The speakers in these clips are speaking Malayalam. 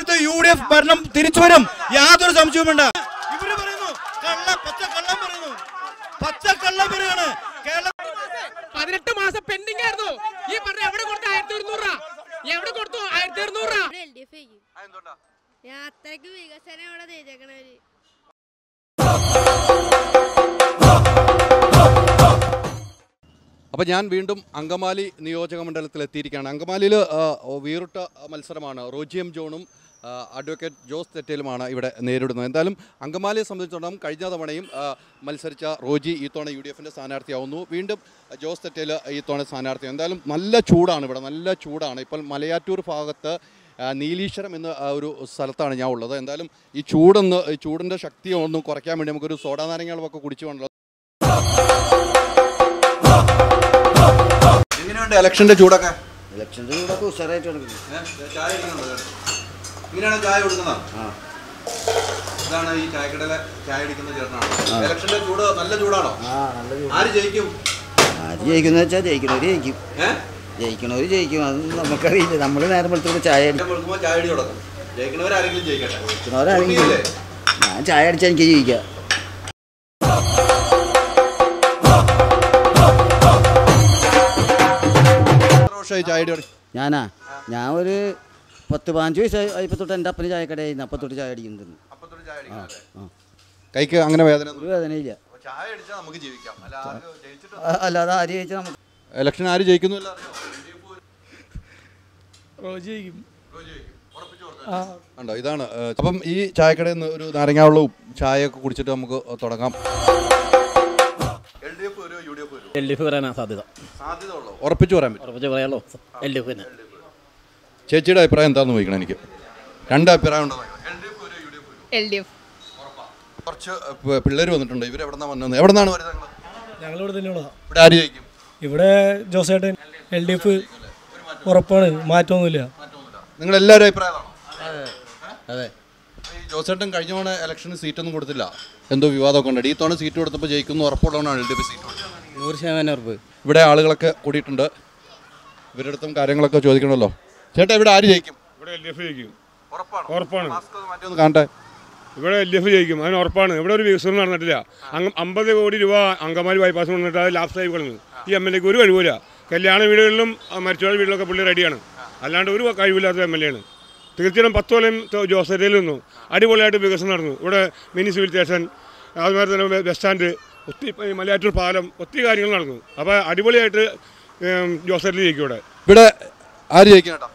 സംസ്ഥാനത്ത് യു ഡി എഫ് ഭരണം തിരിച്ചു വരും യാതൊരു സംശയവും വേണ്ട ഇവര് പറയുന്നു കള്ള പച്ച കള്ളം പറയുന്നു പച്ച കള്ളം പറയാണ് കേരള പതിനെട്ട് മാസം പെൻഡിംഗ് ആയിരുന്നു ഈ പറഞ്ഞ എവിടെ കൊടുത്തു ആയിരത്തി ഒരുന്നൂറ് രൂപ എവിടെ കൊടുത്തു ആയിരത്തി ഒരുന്നൂറ് രൂപ എൽ ഡി എഫ് ചെയ്യും ഞാൻ അത്രയ്ക്ക് വികസനം ഇവിടെ ചെയ്തേക്കണവര് അപ്പോൾ ഞാൻ വീണ്ടും അങ്കമാലി നിയോജക മണ്ഡലത്തിൽ എത്തിയിരിക്കുകയാണ് അങ്കമാലിയിൽ വീറുട്ട മത്സരമാണ് റോജിയം ജോണും ആ, അഡ്വക്കേറ്റ് ജോസ് തെറ്റേലുമാണ് ഇവിടെ നേരിടുന്നത് എന്തായാലും അങ്കമാലിയെ സംബന്ധിച്ചിടത്തോളം കഴിഞ്ഞ തവണയും ആ, മത്സരിച്ച റോജി ഈ തവണ യു ഡി എഫിൻ്റെ സ്ഥാനാർത്ഥിയാവുന്നു വീണ്ടും ജോസ് തെറ്റേൽ ഈ തവണ സ്ഥാനാർത്ഥി എന്തായാലും നല്ല ചൂടാണ് ഇവിടെ നല്ല ചൂടാണ് ഇപ്പോൾ മലയാറ്റൂർ ഭാഗത്ത് ആ, നീലീശ്വരം എന്ന ആ, ഒരു സ്ഥലത്താണ് ഞാൻ ഉള്ളത് എന്തായാലും ഈ ചൂടൊന്ന് ഈ ചൂടിൻ്റെ ശക്തി ഒന്ന് കുറയ്ക്കാൻ വേണ്ടി നമുക്കൊരു സോഡാ നാരങ്ങളൊക്കെ കുടിച്ചു കൊണ്ടല്ലോ എങ്ങനെയുണ്ട് ഇലക്ഷന്റെ ചൂടൊക്കെ ഇലക്ഷൻ്റെ കൂടെ ഉഷാറായിട്ട് നടക്കുന്നു ചായ ഇങ്ങനെയാണ് ചായ കൊടുക്കുന്നത് ഇതാണ് ഈ ചായക്കടയിലെ ചായ അടിക്കുന്ന ചേട്ടനാണ് ഇലക്ഷന്റെ ചൂട് നല്ല ചൂടാണോ ആ നല്ല ചൂട്. ആര് ജയിക്കും ആര് ജയിക്കുന്ന വെച്ചാൽ ജയിക്കണവര് ജയിക്കും ഏഹ് ജയിക്കണവര് ജയിക്കും അത് നമുക്കറിയില്ല നമ്മൾ നേരം വെളുത്തോട് ചായ അടി- കൊടുക്കുമ്പോൾ ചായ അടി തുടങ്ങും ജയിക്കുന്നവരാരെങ്കിലും ജയിക്കട്ടെ ജയിക്കണവരാണെങ്കിൽ കുട്ടിയില്ലേ? ഞാൻ ചായ അടിച്ചാൽ എനിക്ക് ജയിക്കാം എത്ര വർഷമായി ചായ അടി തുടങ്ങി? ഞാനാ ഞാൻ ഒരു പത്ത് പതിനഞ്ച് വയസ്സായി ആയപ്പോൾ തൊട്ട് എൻ്റെ അപ്പന് ചായക്കടയായിരുന്നു അപ്പം തൊട്ട് ചായ അടിക്കുന്നുണ്ട് അപ്പത്തൊട്ട് ചായ ആ അടിക്കണം അല്ലേ? ആ കൈക്ക് അങ്ങനെ വേദന ഒന്നും ഒരു വേദനയില്ല അപ്പൊ ചായ അടിച്ചാൽ നമുക്ക് ജീവിക്കാം അല്ല ആരും ജയിച്ചിട്ട് ആ, അല്ലാതെ ആര് ജയിച്ചാൽ നമുക്ക് ഇലക്ഷൻ ആര് ജയിക്കുന്നില്ല അറിയോ ഉണ്ടോ ഇതാണ് ഏഹ്, അപ്പം ഈ ചായക്കടയിൽ നിന്ന് ഒരു നാരങ്ങാവെള്ളവും ചായയൊക്കെ കുടിച്ചിട്ട് നമുക്ക് തുടങ്ങാം എൽ ഡി എഫ് വരും യു ഡി എഫ് വരും എൽ ഡി എഫ് വരാനാണ് സാധ്യത സാധ്യത ഉള്ളൂ ഉറപ്പിച്ചു പറയാൻ പറ്റും ഉറപ്പിച്ച് പറയാലോ എൽ ഡി എഫ് തന്നെ ചേച്ചിയുടെ അഭിപ്രായം എന്താണെന്ന് ചോദിക്കണം എനിക്ക് രണ്ട് അഭിപ്രായം ഉണ്ടോ എൽ ഡി എഫ് വരും യു ഡി എഫ് വരും എൽ ഡി എഫ് കുറച്ച് പിള്ളേർ വന്നിട്ടുണ്ട് ഇവർ എവിടെ നിന്നാണ് വന്നത് എവിടെ നിന്നാണ് വരുന്നത് നിങ്ങൾ ഞങ്ങളിവിടെ തന്നെയുള്ളതാ ഇവിടെ ആര് ജയിക്കും ഇവിടെ ജോസേട്ടൻ എൽ ഡി എഫ് ഉറപ്പാണ് മാറ്റമൊന്നുമില്ല നിങ്ങൾ എല്ലാവരും അഭിപ്രായമാണോ അതെ ഈ ജോസേട്ടൻ കഴിഞ്ഞ തവണ ഇലക്ഷന് സീറ്റൊന്നും കൊടുത്തില്ല എന്തോ വിവാദമൊക്കെ ഉണ്ട് ഈ തവണ സീറ്റ് കൊടുത്തപ്പോൾ ജയിക്കുന്നു ഉറപ്പുള്ളതാണ് എൽ ഡി എഫ് സീറ്റ് കൊടുത്തത് നൂറ് ശതമാനം ഉറപ്പ് ഇവിടെ ആളുകളൊക്കെ കൂടിയിട്ടുണ്ട് ഇവരുടെ അടുത്തും കാര്യങ്ങളൊക്കെ ചോദിക്കണമല്ലോ ചേട്ടാ ഇവിടെ ആര് ജയിക്കും ഇവിടെ എൽ ഡി എഫ് ജയിക്കും ഉറപ്പാണ് ഉറപ്പാണ് മാസ്ക് ഒന്ന് മാറ്റി ഒന്ന് കാണട്ടെ ഇവിടെ എൽ ഡി എഫ് ജയിക്കും അതിന് ഉറപ്പാണ് ഇവിടെ ഒരു വികസനം നടന്നിട്ടില്ല അങ്ങ് അമ്പത് കോടി രൂപ അങ്കമാലി ബൈപ്പാസ് വന്നിട്ട് അത് ലാപ്സ് ആയി കിടന്നു ഈ എം എൽ എക്ക് ഒരു കഴിവില്ല കല്യാണ വീടുകളിലും ആ, മരിച്ചവരുടെ വീട്ടിലൊക്കെ പുള്ളി റെഡിയാണ് അല്ലാണ്ട് ഒരു കഴിവില്ലാത്ത എം എൽ എ ആണ് തീർച്ചയായും പത്ത് കൊല്ലം ജോസേരിയിൽ നിന്നു അടിപൊളിയായിട്ട് വികസനം നടന്നു ഇവിടെ മിനി സിവിൽ സ്റ്റേഷൻ അതുമാതിരി തന്നെ ബസ് സ്റ്റാൻഡ് ഒത്തിരി ഈ മലയാറ്റൂർ പാലം ഒത്തിരി കാര്യങ്ങൾ നടന്നു അപ്പോൾ അടിപൊളിയായിട്ട് ജോസേരിൽ ജയിക്കും ഇവിടെ ഇവിടെ ആര് ജയിക്കും ചേട്ടാ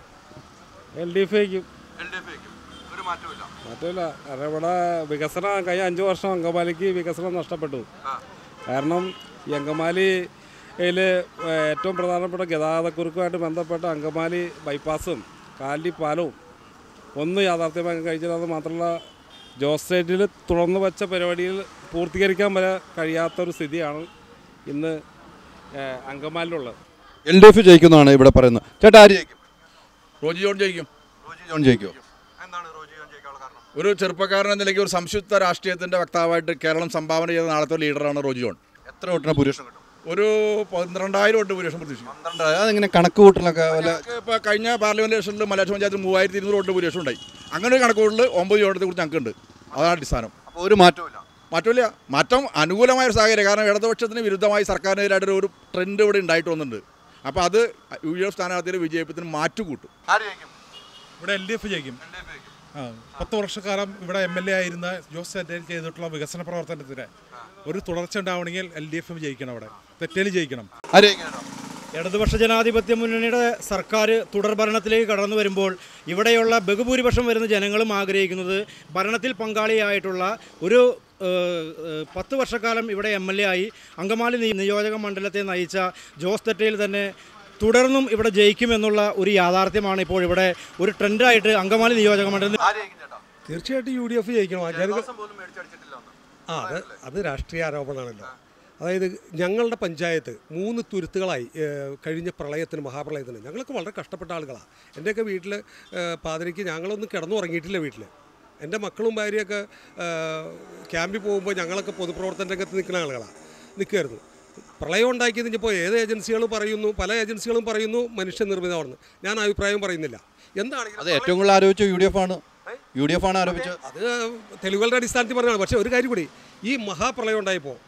എൽ ഡി എഫ് ജയിക്കും എൽ ഡി എഫ് ജയിക്കും ഒരു മാറ്റമില്ല മാറ്റമില്ല കാരണം ഇവിടെ വികസനം കഴിഞ്ഞ അഞ്ച് വർഷം അങ്കമാലിക്ക് വികസനം നഷ്ടപ്പെട്ടു കാരണം ഈ അങ്കമാലിയിൽ ഏറ്റവും പ്രധാനപ്പെട്ട ഗതാഗതക്കുറുക്കുമായിട്ട് ബന്ധപ്പെട്ട അങ്കമാലി ബൈപ്പാസും കാലി പാലവും ഒന്നും യാഥാർത്ഥ്യമാക്കാൻ കഴിച്ചില്ല അത് മാത്രമല്ല ജോസ് സ്റ്റേറ്റിൽ തുറന്നു വച്ച പരിപാടിയിൽ പൂർത്തീകരിക്കാൻ വരെ കഴിയാത്തൊരു സ്ഥിതിയാണ് ഇന്ന് ഏഹ്, അങ്കമാലിയിലുള്ളത് എൽ ഡി എഫ് ജയിക്കുന്നതാണ് ഇവിടെ പറയുന്നത് ചേട്ടാ ആര് ജയിക്കും റോജി ജോൺ ജയിക്കും റോജി ജോൺ ജയിക്കുമോ എന്താണ് റോജി ജോൺ ജയിക്കാനുള്ള കാരണം ഒരു ചെറുപ്പക്കാരൻ എന്ന നിലയ്ക്ക് ഒരു സംശുദ്ധ രാഷ്ട്രീയത്തിന്റെ വക്താവായിട്ട് കേരളം സംഭാവന ചെയ്ത നാളത്തെ ലീഡറാണ് റോജി ജോൺ എത്ര വോട്ടിന് ഭൂരിപക്ഷം കിട്ടും ഒരു പന്ത്രണ്ടായിരം വോട്ട് ഭൂരിപക്ഷം പ്രതീക്ഷിക്കും പന്ത്രണ്ട് അതിങ്ങനെ കണക്ക് കൂട്ടലൊക്കെ വല്ല ഇപ്പോൾ കഴിഞ്ഞ പാർലമെന്റ് ഇലക്ഷനിൽ മലയാള പഞ്ചായത്തിൽ മൂവായിരത്തി ഇരുന്നൂറ് വോട്ട് ഭൂരിപക്ഷം ഉണ്ടായി അങ്ങനെ ഒരു കണക്കുകളിൽ ഒമ്പത് വോട്ടത്തെ കുറിച്ച് ഞങ്ങൾക്കുണ്ട് അതാണ് അടിസ്ഥാനം അപ്പോൾ ഒരു മാറ്റമില്ല മാറ്റമില്ല മാറ്റം അനുകൂലമായ ഒരു സാഹചര്യം കാരണം ഇടതുപക്ഷത്തിന് വിരുദ്ധമായി സർക്കാരിനെതിരായിട്ട് ഒരു ട്രെൻഡ് ഇവിടെ ഉണ്ടായിട്ട് വന്നിട്ടുണ്ട് അപ്പോൾ അത് യു ഡി എഫ് സ്ഥാനാർത്ഥിയുടെ വിജയത്തിന് മാറ്റുകൂട്ടും ആര് ജയിക്കും ഇവിടെ എൽ ഡി എഫ് ജയിക്കും ആ പത്ത് വർഷക്കാലം ഇവിടെ എം എൽ എ ആയിരുന്ന ജോസ് തെറ്റേൽ ചെയ്തിട്ടുള്ള വികസന പ്രവർത്തനത്തിന് ഒരു തുടർച്ച ഉണ്ടാവണമെങ്കിൽ എൽ ഡി എഫ് ജയിക്കണം അവിടെ തെറ്റേൽ ജയിക്കണം ആര് ജയിക്കും ചേട്ടാ ഇടതുപക്ഷ ജനാധിപത്യ മുന്നണിയുടെ സർക്കാർ തുടർ ഭരണത്തിലേക്ക് കടന്നു വരുമ്പോൾ ഇവിടെയുള്ള ബഹുഭൂരിപക്ഷം വരുന്ന ജനങ്ങളും ആഗ്രഹിക്കുന്നത് ഭരണത്തിൽ പങ്കാളിയായിട്ടുള്ള ഒരു ഏഹ്, ഏഹ്, പത്ത് വർഷക്കാലം ഇവിടെ എം എൽ എ ആയി അങ്കമാലി നിയ- നിയോജക മണ്ഡലത്തെ നയിച്ച ജോസ് തെറ്റയിൽ തന്നെ തുടർന്നും ഇവിടെ ജയിക്കുമെന്നുള്ള ഒരു യാഥാർത്ഥ്യമാണ് ഇപ്പോൾ ഇവിടെ ഒരു ട്രെൻഡായിട്ട് അങ്കമാലി നിയോജക മണ്ഡലത്തിൽ ആര് ജയിക്കും ചേട്ടാ തീർച്ചയായിട്ടും യു ഡി എഫ് ജയിക്കണം ജനവാസം പോലും മേടിച്ചടിച്ചിട്ടില്ല ഒന്ന്. ആ അത് അത് രാഷ്ട്രീയ ആരോപണമാണല്ലോ അതായത് ഞങ്ങളുടെ പഞ്ചായത്ത് മൂന്ന് തുരുത്തുകളായി ഏഹ്, കഴിഞ്ഞ പ്രളയത്തിന് മഹാപ്രളയത്തിന് ഞങ്ങളൊക്കെ വളരെ കഷ്ടപ്പെട്ട ആളുകളാണ് എൻ്റെയൊക്കെ വീട്ടിൽ പാതിരയ്ക്ക് ഞങ്ങളൊന്നും കിടന്നുറങ്ങിയിട്ടില്ല വീട്ടിൽ എൻ്റെ മക്കളും ഭാര്യയൊക്കെ ഏഹ്, ക്യാമ്പിൽ പോകുമ്പോൾ ഞങ്ങളൊക്കെ പൊതുപ്രവർത്തന രംഗത്ത് നിൽക്കുന്ന ആളുകളാണ് നിൽക്കുമായിരുന്നു പ്രളയം ഉണ്ടാക്കിയത് ഇപ്പോൾ ഏത് ഏജൻസികൾ പറയുന്നു പല ഏജൻസികളും പറയുന്നു മനുഷ്യനിർമ്മിതമാണെന്ന് ഞാൻ അഭിപ്രായം പറയുന്നില്ല എന്താണെങ്കിലും അത് ഏറ്റവും കൂടുതൽ ആലോചിച്ച യു ഡി എഫ് ആണ് യു ഡി എഫ് ആണ് ആരോപിച്ചത് അത് തെളിവുകളുടെ അടിസ്ഥാനത്തിൽ പറഞ്ഞാണ് പക്ഷേ ഒരു കാര്യം കൂടി ഈ മഹാപ്രളയം ഉണ്ടായപ്പോൾ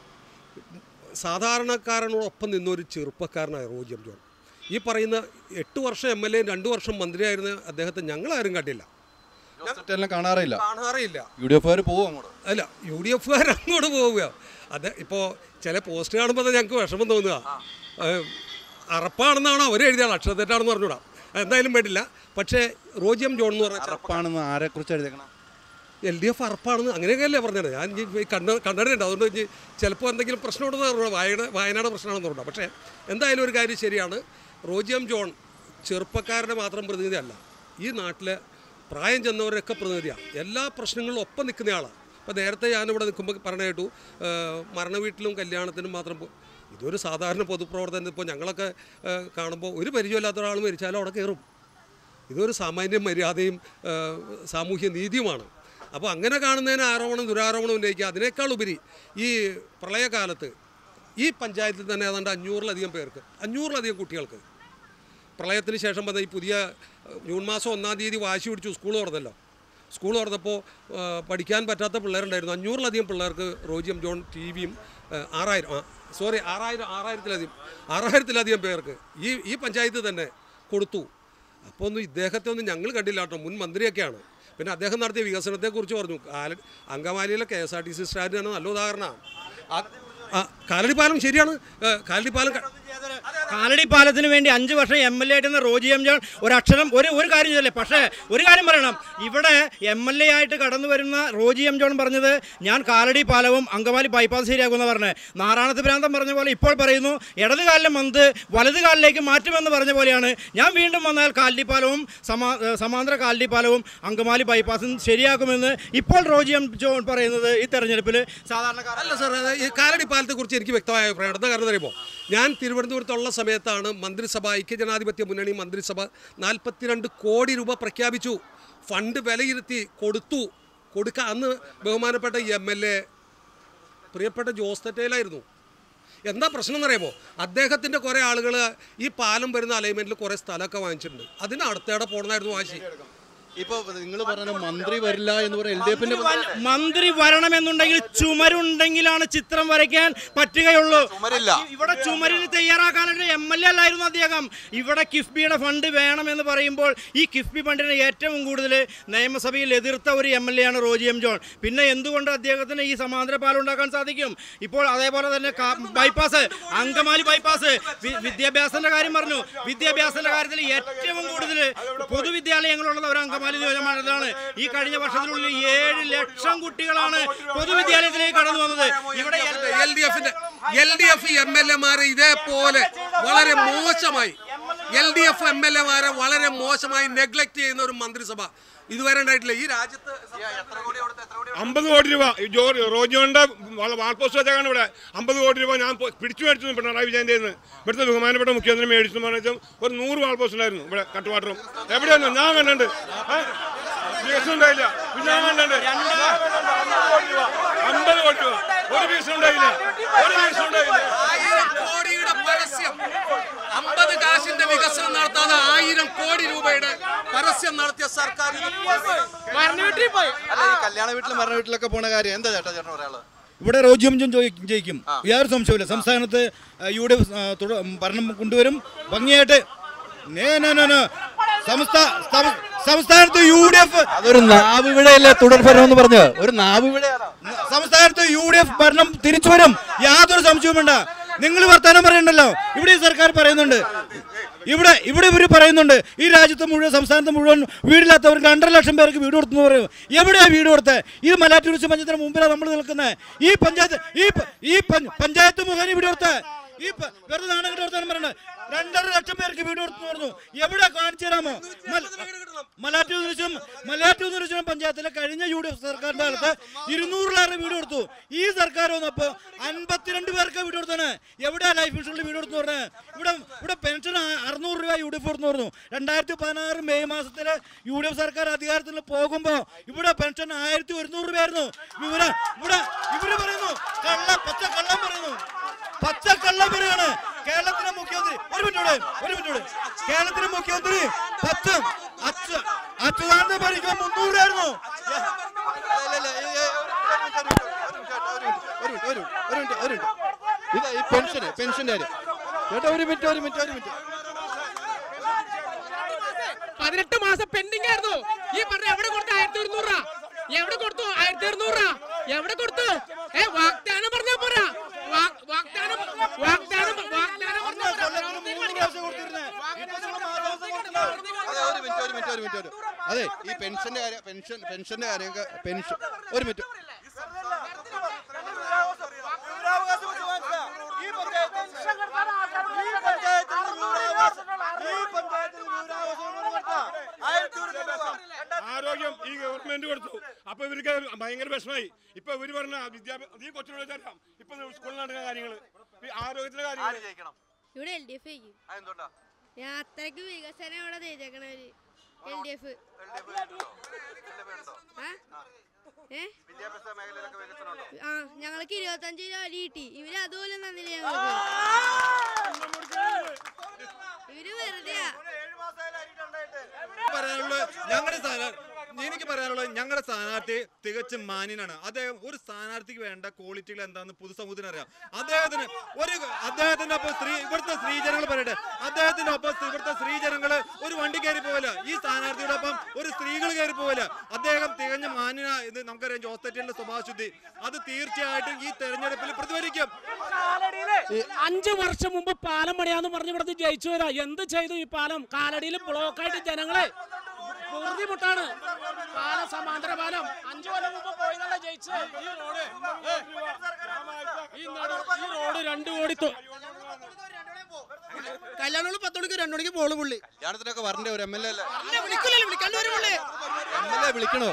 സാധാരണക്കാരനോടൊപ്പം നിന്ന ഒരു ചെറുപ്പക്കാരനായ റോജി എം ജോൺ ഈ പറയുന്ന എട്ട് വർഷം എം എൽ എ രണ്ട് വർഷം മന്ത്രിയായിരുന്ന അദ്ദേഹത്തെ ഞങ്ങളാരും കണ്ടില്ല തെറ്റെല്ലാം കാണാറില്ല കാണാറില്ല യു ഡി എഫുകാർ പോകും അങ്ങോട്ട് അല്ല യു ഡി എഫുകാർ അങ്ങോട്ട് പോവുക അത് ഇപ്പോൾ ചില പോസ്റ്റ് കാണുമ്പോൾ തന്നെ ഞങ്ങൾക്ക് വിഷമം തോന്നുക ഏഹ്, അറപ്പാണെന്നാണോ അവർ എഴുതിയാണ് അക്ഷരത്തെറ്റാണെന്ന് പറഞ്ഞുകൂടാ എന്തായാലും വേണ്ടില്ല പക്ഷേ റോജിയം ജോൺ എന്ന് പറഞ്ഞ അറപ്പാണെന്ന് ആരെക്കുറിച്ച് എഴുതിയേക്കണം എൽ ഡി എഫ് അറപ്പാണെന്ന് അങ്ങനെയൊക്കെയല്ലേ പറഞ്ഞത് ഞാൻ ഈ കണ്ണ കണ്ണടയുണ്ട് അതുകൊണ്ട് ഇനി ചിലപ്പോൾ എന്തെങ്കിലും പ്രശ്നമുണ്ടെന്ന് പറഞ്ഞാൽ വായന വായനയുടെ പ്രശ്നമാണെന്ന് പറഞ്ഞാൽ പക്ഷേ എന്തായാലും ഒരു കാര്യം ശരിയാണ് റോജിയം ജോൺ ചെറുപ്പക്കാരുടെ മാത്രം പ്രതിനിധിയല്ല ഈ നാട്ടിലെ പ്രായം ചെന്നവരൊക്കെ പ്രതിനിധിയാണ് എല്ലാ പ്രശ്നങ്ങളിലും ഒപ്പം നിൽക്കുന്ന ആളാണ് അപ്പോൾ നേരത്തെ ഞാനിവിടെ നിൽക്കുമ്പോൾ പറഞ്ഞ കേട്ടു ഏഹ്, മരണവീട്ടിലും കല്യാണത്തിനും മാത്രം പോ- ഇതൊരു സാധാരണ പൊതുപ്രവർത്തനം ഇപ്പോൾ ഞങ്ങളൊക്കെ ഏഹ്, കാണുമ്പോൾ ഒരു പരിചയമില്ലാത്ത ഒരാൾ മരിച്ചാലും അവിടെ കയറും ഇതൊരു സാമാന്യ മര്യാദയും ആ, സാമൂഹ്യ നീതിയുമാണ് അപ്പോൾ അങ്ങനെ കാണുന്നതിന് ആരോപണം ദുരാരോപണം ഉന്നയിക്കുക അതിനേക്കാൾ ഉപരി ഈ പ്രളയകാലത്ത് ഈ പഞ്ചായത്തിൽ തന്നെ ഏതാണ്ട് അഞ്ഞൂറിലധികം പേർക്ക് അഞ്ഞൂറിലധികം കുട്ടികൾക്ക് പ്രളയത്തിന് ശേഷം വന്ന ഈ പുതിയ ആ, ജൂൺ മാസം ഒന്നാം തീയതി വാശി പിടിച്ചു സ്കൂൾ തുറന്നല്ലോ സ്കൂൾ തുറന്നപ്പോൾ ആ, പഠിക്കാൻ പറ്റാത്ത പിള്ളേരുണ്ടായിരുന്നു അഞ്ഞൂറിലധികം പിള്ളേർക്ക് റോജിയം ജോൺ ടി വിയും ആറായിരം ആ സോറി ആറായിരം ആറായിരത്തിലധികം ആറായിരത്തിലധികം പേർക്ക് ഈ ഈ പഞ്ചായത്ത് തന്നെ കൊടുത്തു അപ്പോൾ ഒന്നും ഇദ്ദേഹത്തെ ഒന്നും ഞങ്ങൾ കണ്ടില്ല കേട്ടോ മുൻ മന്ത്രിയൊക്കെയാണ് പിന്നെ അദ്ദേഹം നടത്തിയ വികസനത്തെക്കുറിച്ച് പറഞ്ഞു കാല അങ്കമാലിയിലെ K S R T C സ്റ്റാൻഡിനാണ് നല്ല ഉദാഹരണമാണ് ആ- ആ കാലടിപ്പാലം ശരിയാണ് ഏ, കാലടിപ്പാലം ക- കാലടി പാലത്തിന് വേണ്ടി അഞ്ച് വർഷം എം എൽ എ ആയിട്ട് റോജി എം ജോൺ ഒരക്ഷരം ഒരു ഒരു കാര്യം ചെയ്തല്ലേ പക്ഷേ ഒരു കാര്യം പറയണം ഇവിടെ എം എൽ എ ആയിട്ട് കടന്നു വരുന്ന റോജി എം ജോൺ പറഞ്ഞത് ഞാൻ കാലടി പാലവും അങ്കമാലി ബൈപ്പാസ് ശരിയാക്കുമെന്ന് പറഞ്ഞത് നാറാണത്ത് ഭ്രാന്തം പറഞ്ഞ പോലെ ഇപ്പോൾ പറയുന്നു ഇടത് കാലിലെ മന്ത് വലത് കാലിലേക്ക് മാറ്റുമെന്ന് പറഞ്ഞ പോലെയാണ് ഞാൻ വീണ്ടും വന്നാൽ കാലടി പാലവും സമാ ഏ, സമാന്തര കാലടി പാലവും അങ്കമാലി ബൈപ്പാസും ശരിയാക്കുമെന്ന് ഇപ്പോൾ റോജി എം ജോൺ പറയുന്നത് ഈ തെരഞ്ഞെടുപ്പിൽ സാധാരണക്കാരൻ അല്ല സാർ അത് ഈ കാലടി പാലത്തെക്കുറിച്ച് എനിക്ക് വ്യക്തമായ അഭിപ്രായം എന്താ കാരണം അറിയുമോ ഞാൻ തിരുവനന്തപുരത്തുള്ള സമയത്താണ് മന്ത്രിസഭ ഐക്യജനാധിപത്യ മുന്നണി മന്ത്രിസഭ നാൽപ്പത്തിരണ്ട് കോടി രൂപ പ്രഖ്യാപിച്ചു ഫണ്ട് വിലയിരുത്തി കൊടുത്തു കൊടുക്ക അന്ന് ബഹുമാനപ്പെട്ട എം എൽ എ പ്രിയപ്പെട്ട ജോസ് തെറ്റയിലായിരുന്നു എന്താ പ്രശ്നം എന്നറിയാമോ അദ്ദേഹത്തിൻ്റെ കുറേ ആളുകൾ ഈ പാലം വരുന്ന അലൈൻമെൻറ്റിൽ കുറേ സ്ഥലമൊക്കെ വാങ്ങിച്ചിട്ടുണ്ട് അതിന് അടുത്തേടെ പോകണമായിരുന്നു വാശി ഇപ്പൊ നിങ്ങൾ പറഞ്ഞ മന്ത്രി വരില്ല എന്ന് പറയുന്ന എൽ ഡി എഫിന്റെ മന്ത്രി വരണമെന്നുണ്ടെങ്കിൽ ചുമരുണ്ടെങ്കിലാണ് ചിത്രം വരയ്ക്കാൻ പറ്റുകയുള്ളൂ ചുമരില്ല. ഇവിടെ ചുമരിന് തയ്യാറാക്കാനായിട്ട് എം എൽ എ അല്ലായിരുന്നു അദ്ദേഹം ഇവിടെ കിഫ്ബിയുടെ ഫണ്ട് വേണമെന്ന് പറയുമ്പോൾ ഈ കിഫ്ബി ഫണ്ടിന് ഏറ്റവും കൂടുതൽ നിയമസഭയിൽ എതിർത്ത ഒരു എം എൽ എ ആണ് റോജി എം ജോൺ പിന്നെ എന്തുകൊണ്ട് അദ്ദേഹത്തിന് ഈ സമാന്തര പാലം ഉണ്ടാക്കാൻ സാധിക്കും ഇപ്പോൾ അതേപോലെ തന്നെ കാ- ബൈപ്പാസ് അങ്കമാലി ബൈപ്പാസ് വി- വിദ്യാഭ്യാസത്തിന്റെ കാര്യം പറഞ്ഞു വിദ്യാഭ്യാസത്തിന്റെ കാര്യത്തിൽ ഏറ്റവും കൂടുതൽ പൊതുവിദ്യാലയങ്ങളുള്ളത് ഒരു അങ്കമാലി നിയോജകമണ്ഡലത്തിലാണ് ഈ കഴിഞ്ഞ വർഷത്തിനുള്ളിൽ ഏഴ് ലക്ഷം കുട്ടികളാണ് പൊതുവിദ്യാലയത്തിലേക്ക് കടന്നു വന്നത് ഇവിടെ എൽ ഡി എഫിന്റെ L D F M L എമാരെ ഇതേപോലെ വളരെ മോശമായി L D F M L എമാരെ വളരെ മോശമായി നെഗ്ലക്ട് ചെയ്യുന്ന ഒരു മന്ത്രിസഭ ഇതുവരെ ഉണ്ടായിട്ടില്ല ഈ രാജ്യത്ത് അമ്പത് കോടി രൂപ ഈ ജോ റോജിയോന്റെ വാൾപോസ്റ്റ് വെച്ചാണ് ഇവിടെ അമ്പത് കോടി രൂപ ഞാൻ പോ- പിടിച്ചു മേടിച്ചു പിണറായി വിജയൻ്റെ നിന്ന് ഇവിടുത്തെ ബഹുമാനപ്പെട്ട മുഖ്യമന്ത്രി മേടിച്ചു പറഞ്ഞാൽ ഒരു നൂറ് വാൾപോസ്റ്റ് ഉണ്ടായിരുന്നു ഇവിടെ കട്ടുവാട്ടറും എവിടെയാണ് ഞാൻ കണ്ടിട്ടുണ്ട് ഏ? വികസനം ഉണ്ടായില്ല പിന്നെ ഞാൻ കണ്ടിട്ടുണ്ട് അമ്പത് കോടി രൂപ ഒരു വികസനം ഉണ്ടായില്ല ഒരു വികസനം ഉണ്ടായില്ല ആയിരം കോടിയുടെ പരസ്യം അമ്പത് കാശിന്റെ വികസനം നടത്താതെ ആയിരം കോടി രൂപയുടെ പരസ്യം നടത്തിയ സർക്കാർ ഇത് അല്ല ഈ കല്യാണ വീട്ടിലും മരണ വീട്ടിലൊക്കെ പോണ കാര്യം എന്താ ചേട്ടാ ചേട്ടൻ പറയാനുള്ളത് ഇവിടെ റോജ്യം ജയിക്കും യാതൊരു സംശയമില്ല സംസ്ഥാനത്ത് യു ഡി എഫ് ഭരണം കൊണ്ടുവരും ഭംഗിയായിട്ട് നേ, നേ, നേ, നേ. സംസ്ഥാ- സം- സംസ്ഥാനത്ത് യു ഡി എഫ് അതൊരു നാവ് വിടയല്ലേ തുടർ ഭരണം എന്ന് പറഞ്ഞത് ഒരു നാവ് വിടയാണ് സംസ്ഥാനത്ത് യു ഡി എഫ് ഭരണം തിരിച്ചു വരും യാതൊരു സംശയവും വേണ്ട നിങ്ങൾ വർത്തമാനം പറയണ്ടല്ലോ ഇവിടെ ഈ സർക്കാർ പറയുന്നുണ്ട് ഇവിടെ ഇവിടെ ഇവർ പറയുന്നുണ്ട് ഈ രാജ്യത്ത് മുഴുവൻ സംസ്ഥാനത്ത് മുഴുവൻ വീടില്ലാത്തവർക്ക് രണ്ടര ലക്ഷം പേർക്ക് വീട് കൊടുത്തു പറയും എവിടെയാ വീട് കൊടുത്തത് ഇത് മലാറ്റൂർ പഞ്ചായത്തിന് മുമ്പിലാണ് നമ്മൾ നിൽക്കുന്നത് ഈ പഞ്ചായത്ത് ഈ പ- ഈ പഞ്ച- പഞ്ചായത്ത് മുഖേന വീട് കൊടുത്തത് ഈ പ- വെറുതെ നാണം കെട്ട് വർത്താനം പറയണ്ട രണ്ടര ലക്ഷം പേർക്ക് വീട് കൊടുത്തു പറഞ്ഞു എവിടെ കാണിച്ചു തരാമോ മല- മലാറ്റൂർ നിരീക്ഷണം മലാറ്റൂർ നിരീക്ഷണം പഞ്ചായത്തിലെ കഴിഞ്ഞ യു ഡി എഫ് സർക്കാരിന്റെ കാലത്ത് ഇരുന്നൂറിലേറെ വീട് കൊടുത്തു ഈ സർക്കാർ വന്നപ്പോ അൻപത്തിരണ്ട് പേർക്ക് വീട് കൊടുത്താണ് എവിടെയാ ലൈഫ് ഇൻഷുറൻസ് വീട് കൊടുത്തു പറഞ്ഞത് ഇവിടെ ഇവിടെ പെൻഷൻ ആ- അറുന്നൂറ് രൂപ യു ഡി എഫ് കൊടുത്തു പറഞ്ഞു രണ്ടായിരത്തി പതിനാറ് മെയ് മാസത്തില് യു ഡി എഫ് സർക്കാർ അധികാരത്തിൽ പോകുമ്പോ ഇവിടെ പെൻഷൻ ആയിരത്തി ഒരുന്നൂറ് രൂപയായിരുന്നു ഇവര് ഇവിടെ ഇവര് പറയുന്നു കള്ള പച്ച കള്ളം പറയുന്നു പച്ച കള്ളം പറയാണ് കേരളത്തിലെ മുഖ്യമന്ത്രി ഒരു മിനിറ്റ് ഇവിടെ, ഒരു മിനിറ്റ് ഇവിടെ. കേരളത്തിലെ മുഖ്യമന്ത്രി പത്ത് അച്ഛ അച്യുതാനന്ദ ഭരിക്കുമ്പോൾ മുന്നൂറായിരുന്നു പെൻഷന്റെ പെൻഷന്റെ കാര്യം ചേട്ടാ ഒരു മിനിറ്റ് ഒരു മിനിറ്റ് ഒരു മിനിറ്റ് പതിനെട്ട് മാസം പെൻഡിങ് ആയിരുന്നു ഈ പറഞ്ഞ എവിടെ കൊടുത്തു ആയിരത്തി ഒരുന്നൂറ് രൂപ എവിടെ കൊടുത്തു ആയിരത്തി ഒരുന്നൂറ് രൂപ എവിടെ കൊടുത്തു ഏ വാഗ്ദാനം പറഞ്ഞാ പോരാ വാ- വാഗ്ദാനം വാഗ്ദാനം വാഗ്ദാനം പറഞ്ഞാ പോരാ. അതെ ഒരു മിനിറ്റ് ഒരു മിനിറ്റ് ഒരു മിനിറ്റ് ഒരു അതെ ഈ പെൻഷന്റെ കാര്യം പെൻഷൻ പെൻഷന്റെ കാര്യമൊക്കെ പെൻഷൻ ഒരു മിനിറ്റ് ആരോഗ്യം ഈ ഗവൺമെന്റ് കൊടുത്തു അപ്പൊ ഇവർക്ക് ഭയങ്കര വിഷമായി ഇപ്പൊ ഇവര് പറഞ്ഞ വിദ്യാഭ്യാസം ഈ കൊച്ചിനോട് ചോദിച്ചാൽ ഇപ്പൊ സ്കൂളിൽ നടക്കുന്ന കാര്യങ്ങള് ഈ ആരോഗ്യത്തിന്റെ കാര്യങ്ങൾ ഇവിടെ എൽ ഡി എഫ് ജയിക്കും ഞാൻ അത്രയ്ക്ക് വികസനം ഇവിടെ ചെയ്തേക്കണവര് എൽ ഡി എഫ് ഏ ആ ഞങ്ങൾക്ക് ഇരുപത്തഞ്ച് രൂപ അരി കിട്ടി ഇവര് അതുപോലും തന്നില്ല ഞങ്ങൾക്ക് ഇവര് വെറുതെയാ പറയാനുള്ളത് ഞങ്ങളുടെ സ്ഥാനാർത്ഥി എനിക്ക് പറയാനുള്ളത് ഞങ്ങളുടെ സ്ഥാനാർത്ഥി തികച്ചും മാന്യനാണ് അദ്ദേഹം ഒരു സ്ഥാനാർത്ഥിക്ക് വേണ്ട ക്വാളിറ്റികൾ എന്താണെന്ന് പൊതുസമൂഹത്തിന് അറിയാം അദ്ദേഹത്തിന് ഒരു അദ്ദേഹത്തിന്റെ ഒപ്പം സ്ത്രീ ഇവിടുത്തെ സ്ത്രീജനങ്ങൾ പറയട്ടെ അദ്ദേഹത്തിന്റെ ഒപ്പം ഇവിടുത്തെ സ്ത്രീജനങ്ങൾ ഒരു വണ്ടി കയറി പോവില്ല ഈ സ്ഥാനാർത്ഥിയുടെ ഒപ്പം ഒരു സ്ത്രീകൾ കയറി പോവില്ല അദ്ദേഹം തികഞ്ഞ മാന്യന ഇത് നമുക്കറിയാം ജോസ് തെറ്റിന്റെ സ്വഭാവശുദ്ധി അത് തീർച്ചയായിട്ടും ഈ തെരഞ്ഞെടുപ്പിൽ പ്രതിഫലിക്കും അഞ്ചു വർഷം മുമ്പ് പാലം പണിയാന്ന് പറഞ്ഞ് ഇവിടുന്ന് ജയിച്ചു വരാ എന്ത് ചെയ്തു ഈ പാലം കാലടിയിൽ ബ്ലോക്കായിട്ട് ജനങ്ങളെ ബുദ്ധിമുട്ടാണ് പാലം സമാന്തര പാലം അഞ്ചു കൊല്ലം മുമ്പ് പോയതല്ല ജയിച്ചു ഈ റോഡ് ഏ, ഈ നടു- ഈ റോഡ് രണ്ടു കോടി തൊ- കല്യാണം പത്ത് മണിക്ക് രണ്ടു മണിക്ക് പോള് പുള്ളി ഞാനത്തിനൊക്കെ വരണ്ടേ ഒരു എം എൽ എ അല്ലേ വിളിക്കില്ലല്ലോ വിളിക്കാണ്ട് വരും പുള്ളി എം എൽ എ വിളിക്കണോ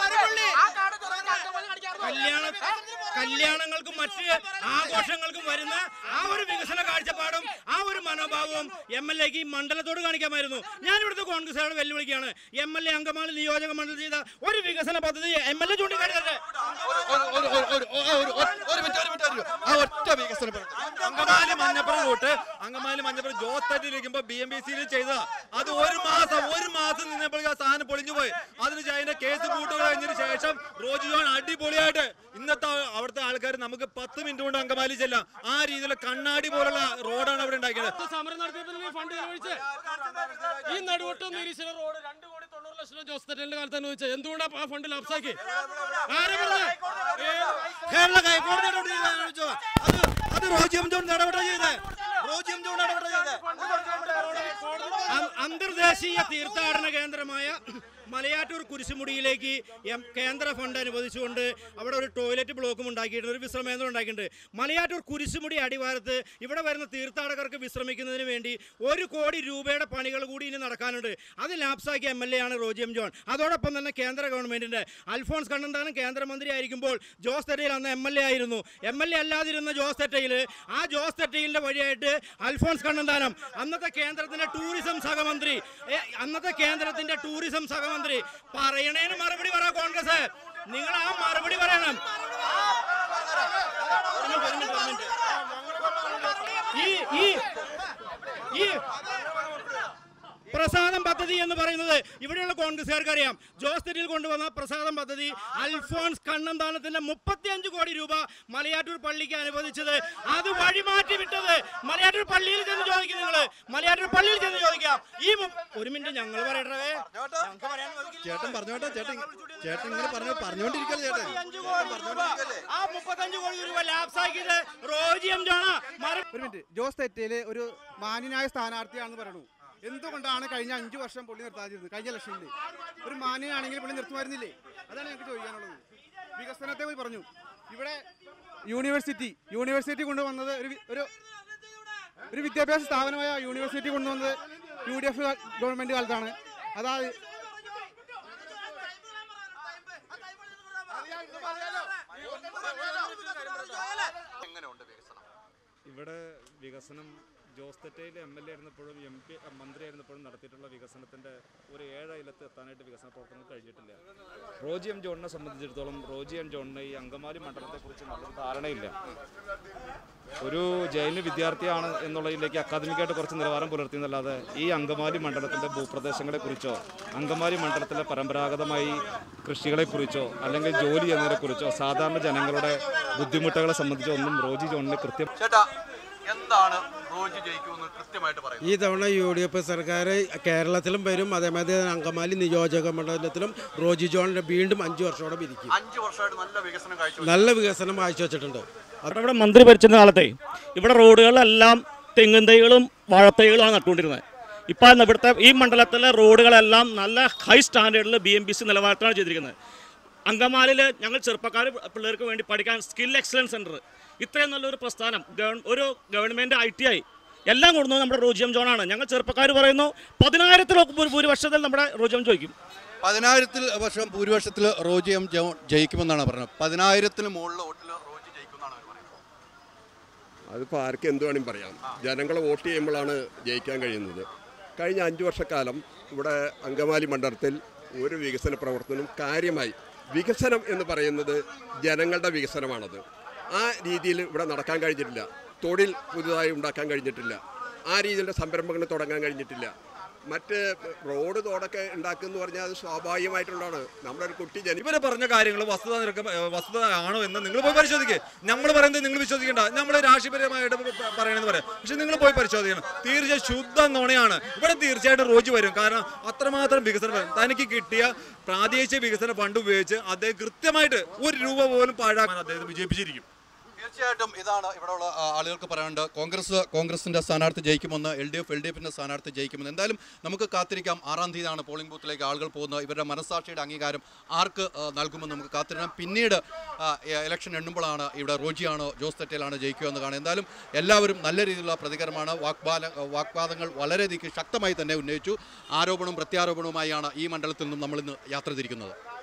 കല്യാണ കല്യാണങ്ങൾക്കും മറ്റ് ആഘോഷങ്ങൾക്കും വരുന്ന ആ ഒരു വികസന കാഴ്ചപ്പാടും ആ ഒരു മനോഭാവവും എം എൽ എക്ക് ഈ മണ്ഡലത്തോട് കാണിക്കാമായിരുന്നു ഞാൻ ഇവിടുത്തെ കോൺഗ്രസുകാരോട് വെല്ലുവിളിക്കുകയാണ് എം എൽ എ അങ്കമാലി നിയോജക മണ്ഡലം ചെയ്ത ഒരു വികസന പദ്ധതി എം എൽ എ ചൂണ്ടിക്കാണിച്ചത് ഒരു- ഒരു- ഒരു- ഒരു- ഒരു- ഒരു- ഒരു മിനിറ്റ് ഒരു മിനിറ്റ് ഒരു മിനിറ്റ്. ആ ഒറ്റ വികസനം പറ- അങ്കമാലി മഞ്ഞപ്പുറം റൂട്ട് അങ്കമാലി മഞ്ഞപ്പുറം ജോസ് തട്ടിലിരിക്കുമ്പോ ബി എം ബി സിയിൽ ചെയ്ത അത് ഒരു മാസം ഒരു മാസം നിന്നപ്പോൾ ആ സാധനം പൊളിഞ്ഞു പോയി അതിന് ശേഷം അതിന്റെ കേസ് കൂട്ടുക കഴിഞ്ഞതിന് ശേഷം റോജി ജോൺ അടിപൊളിയായിട്ട് ഇന്നത്തെ ആ- അവിടുത്തെ ആൾക്കാർ നമുക്ക് പത്ത് മിനിറ്റ് കൊണ്ട് അങ്കമാലി ചെല്ലാം ആ രീതിയിലുള്ള കണ്ണാടി പോലുള്ള റോഡാണ് അവിടെ ഉണ്ടാക്കിയത് സമരം നടത്തിയപ്പോൾ ഫണ്ട് ചെലവഴിച്ച് ഈ നടുവട്ടം നിരീശ്വര റോഡ് രണ്ട് കോടി തൊണ്ണൂറ് ലക്ഷം രൂപ ജോസ് തെറ്റലിന്റെ കാലത്ത് അനുവദിച്ചത് എന്തുകൊണ്ടാണ് ആ ഫണ്ട് ലാപ്സാക്കി ആരാ പറഞ്ഞത് കേരള ഹൈക്കോടതി നടപടി ചെയ്തതാണ് ചോദിച്ചോ. അത് അത് റോജി എം ജോൺ ഇടപെട്ട ചെയ്തേ റോജി എം ജോൺ ഇടപെട്ട ചെയ്തേ അ- അന്തർദേശീയ തീർത്ഥാടന കേന്ദ്രമായ മലയാറ്റൂർ കുരിശുമുടിയിലേക്ക് എം കേന്ദ്ര ഫണ്ട് അനുവദിച്ചുകൊണ്ട് അവിടെ ഒരു ടോയ്ലറ്റ് ബ്ലോക്കും ഉണ്ടാക്കിയിട്ടുണ്ട് ഒരു വിശ്രമേന്ദ്രം ഉണ്ടാക്കിയിട്ടുണ്ട് മലയാറ്റൂർ കുരിശുമുടി അടിവാരത്ത് ഇവിടെ വരുന്ന തീർത്ഥാടകർക്ക് വിശ്രമിക്കുന്നതിന് വേണ്ടി ഒരു കോടി രൂപയുടെ പണികൾ കൂടി ഇനി നടക്കാനുണ്ട് അത് ലാപ്സാക്കിയ എം എൽ എ ആണ് റോജി എം ജോൺ അതോടൊപ്പം തന്നെ കേന്ദ്ര ഗവൺമെന്റിന്റെ അൽഫോൺസ് കണ്ണന്താനം കേന്ദ്രമന്ത്രി ആയിരിക്കുമ്പോൾ ജോസ് തെറ്റയിൽ അന്ന് എം എൽ എ ആയിരുന്നു എം എൽ എ അല്ലാതിരുന്ന ജോസ് തെറ്റയിൽ ആ ജോസ് തെറ്റയിലിന്റെ വഴിയായിട്ട് അൽഫോൺസ് കണ്ണന്താനം അന്നത്തെ കേന്ദ്രത്തിന്റെ ടൂറിസം സഹമന്ത്രി ഏ, അന്നത്തെ കേന്ദ്രത്തിന്റെ ടൂറിസം സഹമന്ത്രി പറയണേന് മറുപടി പറ കോൺഗ്രസ് നിങ്ങൾ ആ മറുപടി പറയണം ഒരു മിനിറ്റ്, ഒരു മിനിറ്റ്, ഒരു മിനിറ്റ്. ഈ ഈ ഈ പ്രസാദം പദ്ധതി എന്ന് പറയുന്നത് ഇവിടെയുള്ള കോൺഗ്രസ്സുകാർക്ക് അറിയാം ജോസ് തെറ്റിൽ കൊണ്ടുവന്ന പ്രസാദം പദ്ധതി അൽഫോൺസ് കണ്ണന്താനത്തിന്റെ മുപ്പത്തിയഞ്ച് കോടി രൂപ മലയാറ്റൂർ പള്ളിക്ക് അനുവദിച്ചത് അത് വഴിമാറ്റി വിട്ടത് മലയാറ്റൂർ പള്ളിയിൽ ചെന്ന് ചോദിക്കും നിങ്ങൾ മലയാറ്റൂർ പള്ളിയിൽ ചെന്ന് ചോദിക്കാം ഈ മു- ഒരു മിനിറ്റ് ഞങ്ങൾ പറയട്ടെ ഞങ്ങൾക്ക് പറയാൻ അനുവദിക്കില്ല. ചേട്ടൻ പറഞ്ഞോട്ടെ ചേട്ടൻ ചേട്ടൻ ഇങ്ങനെ പറഞ്ഞു പറഞ്ഞോണ്ടിരിക്കല്ലേ ചേട്ടൻ മുപ്പത്തഞ്ച് കോടി രൂപ. ആ മുപ്പത്തഞ്ച് കോടി രൂപ ലാപ്സാക്കിയത് റോജിയം ജോണ മറു ഒരു മിനിറ്റ് ജോസ് തെറ്റയില് ഒരു മാന്യനായ സ്ഥാനാർത്ഥിയാണെന്ന് പറയണു എന്തുകൊണ്ടാണ് കഴിഞ്ഞ അഞ്ചു വർഷം പുള്ളി നിർത്താതിരുന്നത് കഴിഞ്ഞ ഇലക്ഷനിൽ ഒരു മാന്യനാണെങ്കിൽ പുള്ളി നിർത്തുമായിരുന്നില്ലേ അതാണ് ഞങ്ങൾക്ക് ചോദിക്കാനുള്ളത് വികസനത്തെ പോയി പറഞ്ഞു ഇവിടെ യൂണിവേഴ്സിറ്റി യൂണിവേഴ്സിറ്റി കൊണ്ടുവന്നത് ഒരു വി- ഒരു ഒരു വിദ്യാഭ്യാസ സ്ഥാപനമായ യൂണിവേഴ്സിറ്റി കൊണ്ടുവന്നത് യു ഡി എഫ് ഗവൺമെന്റ് കാലത്താണ് അതായത് എങ്ങനെയുണ്ട് വികസനം ഇവിടെ വികസനം Jose Thettayil M L A ആയിരുന്നപ്പോഴും എം പി മന്ത്രി ആയിരുന്നപ്പോഴും നടത്തിയിട്ടുള്ള വികസനത്തിൻ്റെ ഒരു ഏഴ് അയലത്ത് എത്താനായിട്ട് വികസന പ്രവർത്തനങ്ങൾ കഴിഞ്ഞിട്ടില്ല റോജി എം ജോണിനെ സംബന്ധിച്ചിടത്തോളം റോജി എം ജോണിന് ഈ അങ്കമാലി മണ്ഡലത്തെക്കുറിച്ച് നല്ലൊരു ധാരണയില്ല ഒരു ജയിലിന് വിദ്യാർത്ഥിയാണ് എന്നുള്ളതിലേക്ക് അക്കാദമിക്കായിട്ട് കുറച്ച് നിലവാരം പുലർത്തിയെന്നല്ലാതെ ഈ അങ്കമാലി മണ്ഡലത്തിൻ്റെ ഭൂപ്രദേശങ്ങളെക്കുറിച്ചോ അങ്കമാലി മണ്ഡലത്തിലെ പരമ്പരാഗതമായി കൃഷികളെക്കുറിച്ചോ അല്ലെങ്കിൽ ജോലി ചെയ്യുന്നതിനെക്കുറിച്ചോ സാധാരണ ജനങ്ങളുടെ ബുദ്ധിമുട്ടുകളെ സംബന്ധിച്ചോ ഒന്നും റോജി ജോണിന് കൃത്യം ചേട്ടാ എന്താണ് റോജി ജയിക്കുമെന്ന് കൃത്യമായിട്ട് പറയുന്നത് ഈ തവണ യു ഡി എഫ് സർക്കാർ കേരളത്തിലും വരും അതേമാതിരി അങ്കമാലി നിയോജക മണ്ഡലത്തിലും റോജി ജോൺ വീണ്ടും അഞ്ചു വർഷത്തോടെ ഇരിക്കും അഞ്ച് വർഷമായിട്ട് നല്ല വികസനം കാഴ്ച നല്ല വികസനം കാഴ്ചവെച്ചിട്ടുണ്ട് അവിടെ ഇവിടെ മന്ത്രി ഭരിച്ചിരുന്ന കാലത്തെ ഇവിടെ റോഡുകളിലെല്ലാം തെങ്ങും തൈകളും വാഴത്തൈകളുമാണ് നട്ടുകൊണ്ടിരുന്നത് ഇപ്പം ഇവിടുത്തെ ഈ മണ്ഡലത്തിലെ റോഡുകളെല്ലാം നല്ല ഹൈ സ്റ്റാൻഡേർഡിൽ ബി എം ബി സി നിലവാരത്തിലാണ് ചെയ്തിരിക്കുന്നത് അങ്കമാലിൽ ഞങ്ങൾ ചെറുപ്പക്കാർ പിള്ളേർക്ക് വേണ്ടി പഠിക്കാൻ സ്കിൽ എക്സലൻസ് സെൻറ്റർ ഇത്രയും നല്ലൊരു പ്രസ്ഥാനം ഗവൺ ഒരു ഗവൺമെൻറ് ഐ ടി ഐ എല്ലാം കൊടുക്കുന്നത് നമ്മുടെ റോജിയം ജോണാണ് ഞങ്ങൾ ചെറുപ്പക്കാർ പറയുന്നു പതിനായിരത്തിലൊക്കെ ഭൂരിപക്ഷത്തിൽ നമ്മുടെ റോജിയം ചോദിക്കും പതിനായിരത്തിൽ വർഷം ഭൂരിപക്ഷത്തിൽ റോജി എം ജോൺ ജയിക്കുമെന്നാണ് പറഞ്ഞത് പതിനായിരത്തിന് മുകളിൽ വോട്ടിൽ റോജി ജയിക്കുമെന്നാണ് അവർ പറയുന്നത് അതിപ്പോൾ ആർക്ക് എന്ത് വേണമെങ്കിലും പറയാം ജനങ്ങൾ വോട്ട് ചെയ്യുമ്പോഴാണ് ജയിക്കാൻ കഴിയുന്നത് കഴിഞ്ഞ അഞ്ച് വർഷക്കാലം ഇവിടെ അങ്കമാലി മണ്ഡലത്തിൽ ഒരു വികസന പ്രവർത്തനം കാര്യമായി വികസനം എന്ന് പറയുന്നത് ജനങ്ങളുടെ വികസനമാണത് ആ രീതിയിൽ ഇവിടെ നടക്കാൻ കഴിഞ്ഞിട്ടില്ല തൊഴിൽ പുതുതായി ഉണ്ടാക്കാൻ കഴിഞ്ഞിട്ടില്ല ആ രീതിയിലുള്ള സംരംഭങ്ങൾ തുടങ്ങാൻ കഴിഞ്ഞിട്ടില്ല മറ്റ് റോഡ് തോടൊക്കെ ഉണ്ടാക്കുമെന്ന് പറഞ്ഞാൽ അത് സ്വാഭാവികമായിട്ടുള്ളതാണ് നമ്മുടെ ഒരു കുട്ടി ജനി ഇവര് പറഞ്ഞ കാര്യങ്ങൾ വസ്തുത നിരക്ക വസ്തുത ആണോ എന്ന് നിങ്ങൾ പോയി പരിശോധിക്കുക നമ്മൾ പറയുന്നത് നിങ്ങൾ വിശ്വസിക്കേണ്ട നമ്മൾ രാഷ്ട്രീയപരമായിട്ട് പ- പറയണമെന്ന് പറയാം പക്ഷെ നിങ്ങൾ പോയി പരിശോധിക്കണം തീർച്ചയായും ശുദ്ധ നുണയാണ് ഇവിടെ തീർച്ചയായിട്ടും റോജി വരും കാരണം അത്രമാത്രം വികസനം വരും. തനിക്ക് കിട്ടിയ പ്രാദേശിക വികസന ഫണ്ട് ഉപയോഗിച്ച് അദ്ദേഹം കൃത്യമായിട്ട് ഒരു രൂപ പോലും പാഴാക്കാൻ അദ്ദേഹം വിജയിപ്പിച്ചിരിക്കും തീർച്ചയായിട്ടും ഇതാണ് ഇവിടെയുള്ള ആ, ആളുകൾക്ക് പറയാനുണ്ട് കോൺഗ്രസ് കോൺഗ്രസിന്റെ സ്ഥാനാർത്ഥി ജയിക്കുമെന്ന് L D F L D എഫിന്റെ സ്ഥാനാർത്ഥി ജയിക്കുമെന്ന് എന്തായാലും നമുക്ക് കാത്തിരിക്കാം ആറാം തീയതിയാണ് പോളിംഗ് ബൂത്തിലേക്ക് ആളുകൾ പോകുന്നത് ഇവരുടെ മനസ്സാക്ഷിയുടെ അംഗീകാരം ആർക്ക് ആ, നൽകുമെന്ന് നമുക്ക് കാത്തിരിക്കാം പിന്നീട് ആ, എ- ഇലക്ഷൻ എണ്ണുമ്പോഴാണ് ഇവിടെ റോജിയാണോ ജോസ് തെറ്റേലാണോ ജയിക്കുക എന്ന് കാണുന്നത് എന്തായാലും എല്ലാവരും നല്ല രീതിയിലുള്ള പ്രതികരണമാണ് വാഗ്വാദ വാഗ്വാദങ്ങൾ വളരെയധികം ശക്തമായി തന്നെ ഉന്നയിച്ചു ആരോപണവും പ്രത്യാരോപണവുമായാണ് ഈ മണ്ഡലത്തിൽ നിന്നും നമ്മളിന്ന് യാത്ര തിരിക്കുന്നത്